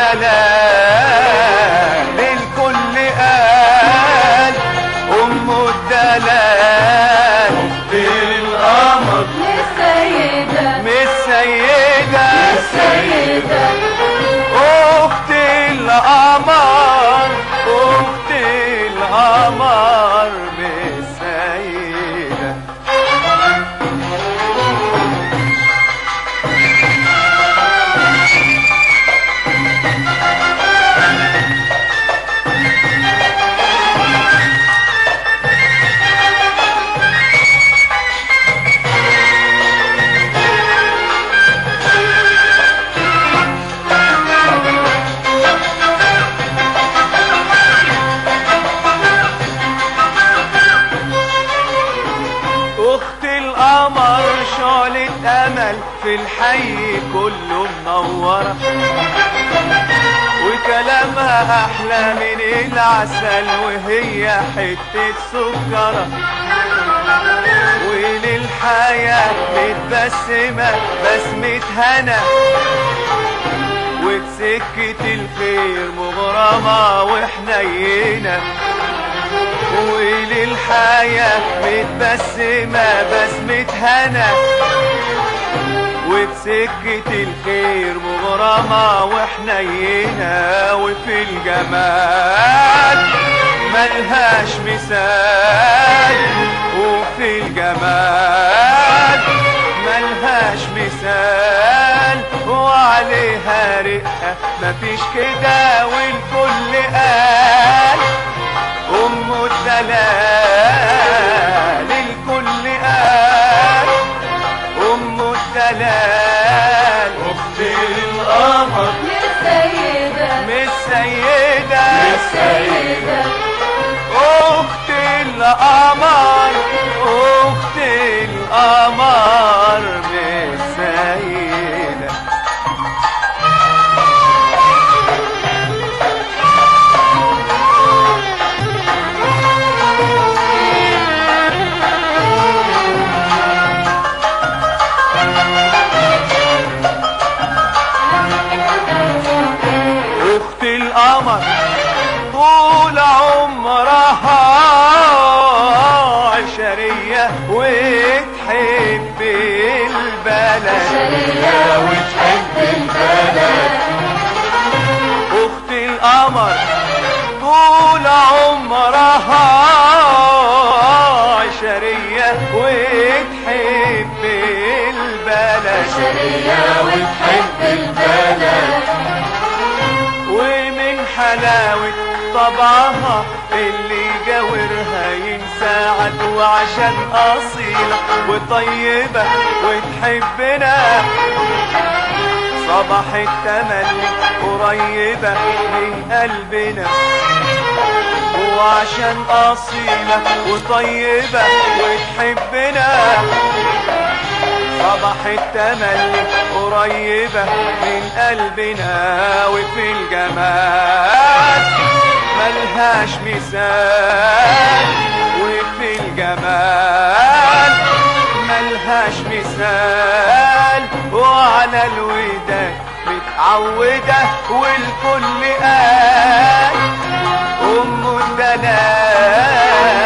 الدلال الكل قال ام الدلال القمر للسيدة مش سيدة السيدة اخت القمر اخت القمر مش سيدة اخت القمر شعلة امل في الحي كله منورة وكلامها احلى من العسل وهي حتة سكرة وللحياة متبسمة بسمة هنا وبسكة الخير مغرمة وحنينة وللحياة متبسمة بسمة هنا وبسكة الخير مغرمة وحنينة وفي الجمال ملهاش مثال وفي الجمال ملهاش مثال وعليها رقة مفيش كده والكل قال أم الدلال الكل قال أم الدلال اخت القمر للسيدة مش سيدة السيدة أخت القمر أخت القمر مش سيدة اخت القمر طول عمرها عشرية وتحب البلد شرية وتحب البلد اخت القمر طول عمرها عشرية وتحب البلد شرية وتحب البلد ومن حلاوة طبعها اللي جاورها ينسى عدو عشان أصيلة وطيبة وتحبنا صباح التملي قريبة من قلبنا وعشان أصيلة وطيبة وتحبنا صباح التملي قريبة من قلبنا وفي الجمال ملهاش مثال وفي الجمال ملهاش مثال وعلى الوداد متعودة والكل قال أم الدلال